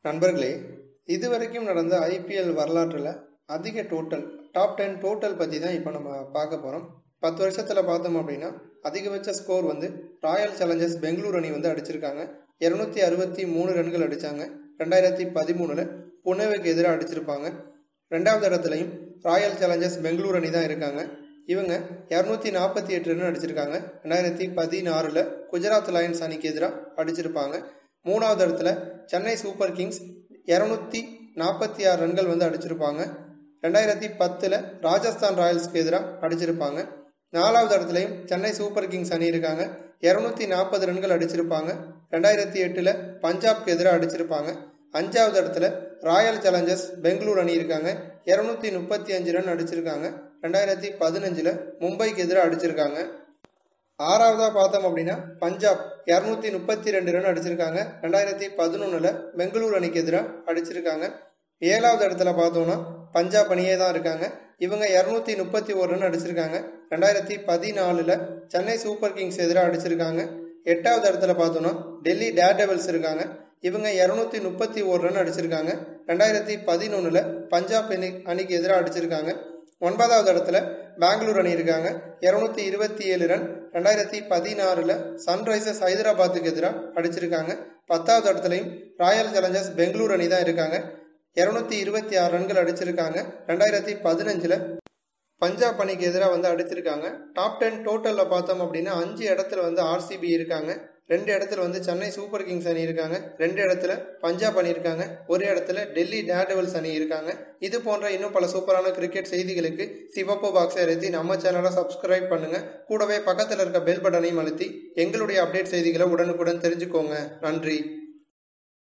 நண்பர்களே இதுவரைக்கும் நடந்த ஐபிஎல் வரலாற்றில் அதிக டோட்டல் டாப் டென் டோட்டல் பற்றி தான் இப்போ நம்ம பார்க்க போகிறோம் பத்து வருஷத்தில் பார்த்தோம் அப்படின்னா அதிகபட்ச ஸ்கோர் வந்து ராயல் சேலஞ்சர்ஸ் பெங்களூர் அணி வந்து அடிச்சிருக்காங்க இரநூத்தி அறுபத்தி மூணு ரன்கள் அடித்தாங்க ரெண்டாயிரத்தி பதிமூணில் புனேவுக்கு எதிராக அடிச்சிருப்பாங்க ரெண்டாவது இடத்துலையும் ராயல் சேலஞ்சர்ஸ் பெங்களூர் அணி தான் இருக்காங்க இவங்க இரநூத்தி நாற்பத்தி எட்டு ரன் அடிச்சிருக்காங்க ரெண்டாயிரத்தி பதினாறில் குஜராத் லயன்ஸ் அணிக்கு எதிராக அடிச்சிருப்பாங்க மூணாவது இடத்துல சென்னை சூப்பர் கிங்ஸ் இரநூத்தி நாற்பத்தி ஆறு ரன்கள் வந்து அடிச்சிருப்பாங்க ரெண்டாயிரத்தி பத்தில் ராஜஸ்தான் ராயல்ஸ்க்கு எதிராக அடிச்சிருப்பாங்க நாலாவது இடத்துலையும் சென்னை சூப்பர் கிங்ஸ் அணி இருக்காங்க இரநூத்தி நாற்பது ரன்கள் அடிச்சிருப்பாங்க ரெண்டாயிரத்தி எட்டில் பஞ்சாப்க்கு எதிராக அடிச்சிருப்பாங்க அஞ்சாவது இடத்துல ராயல் சேலஞ்சர்ஸ் பெங்களூர் அணி இருக்காங்க இரநூத்தி முப்பத்தி அஞ்சு ரன் அடிச்சிருக்காங்க ரெண்டாயிரத்தி பதினஞ்சில் மும்பைக்கு எதிராக அடிச்சிருக்காங்க ஆறாவதாக பார்த்தோம் அப்படின்னா பஞ்சாப் இரநூத்தி முப்பத்தி ரெண்டு ரன் அடிச்சிருக்காங்க ரெண்டாயிரத்தி பதினொன்றில் பெங்களூர் அணிக்கு எதிராக அடிச்சிருக்காங்க ஏழாவது இடத்துல பார்த்தோம்னா பஞ்சாப் அணியே தான் இருக்காங்க இவங்க இரநூத்தி முப்பத்தி ஒரு ரன் அடிச்சிருக்காங்க ரெண்டாயிரத்தி பதினாலில் சென்னை சூப்பர் கிங்ஸ் எதிராக அடிச்சிருக்காங்க எட்டாவது இடத்துல பார்த்தோம்னா டெல்லி டேர் டெவல்ஸ் இருக்காங்க இவங்க இரநூத்தி முப்பத்தி ஒரு ரன் அடிச்சிருக்காங்க ரெண்டாயிரத்தி பதினொன்றில் பஞ்சாப் அணி அணிக்கு எதிராக அடிச்சிருக்காங்க ஒன்பதாவது இடத்துல பெங்களூர் அணி இருக்காங்க இரநூத்தி இருபத்தி ஏழு ரன் ரெண்டாயிரத்தி பதினாறில் சன்ரைசர்ஸ் ஹைதராபாத்துக்கு எதிராக அடிச்சிருக்காங்க பத்தாவது இடத்துலையும் ராயல் சேலஞ்சர்ஸ் பெங்களூர் அணி தான் இருக்காங்க இரநூத்தி இருபத்தி ஆறு ரன்கள் அடிச்சிருக்காங்க ரெண்டாயிரத்தி பதினஞ்சில் பஞ்சாப் அணிக்கு எதிராக வந்து அடிச்சிருக்காங்க டாப் டென் டோட்டலில் பார்த்தோம் அப்படின்னா அஞ்சு இடத்துல வந்து ஆர்சிபி இருக்காங்க ரெண்டு இடத்துல வந்து சென்னை சூப்பர் கிங்ஸ் அணி இருக்காங்க ரெண்டு இடத்துல பஞ்சாப் அணி இருக்காங்க ஒரு இடத்துல டெல்லி டேர்டெவல்ஸ் அணி இருக்காங்க இது போன்ற இன்னும் பல சூப்பரான கிரிக்கெட் செய்திகளுக்கு சிவப்பு பாக்ஸை அழுத்தி நம்ம சேனலை சப்ஸ்கிரைப் பண்ணுங்க கூடவே பக்கத்தில் இருக்க பெல் பட்டனையும் அழுத்தி எங்களுடைய அப்டேட் செய்திகளை உடனுக்குடன் தெரிஞ்சுக்கோங்க நன்றி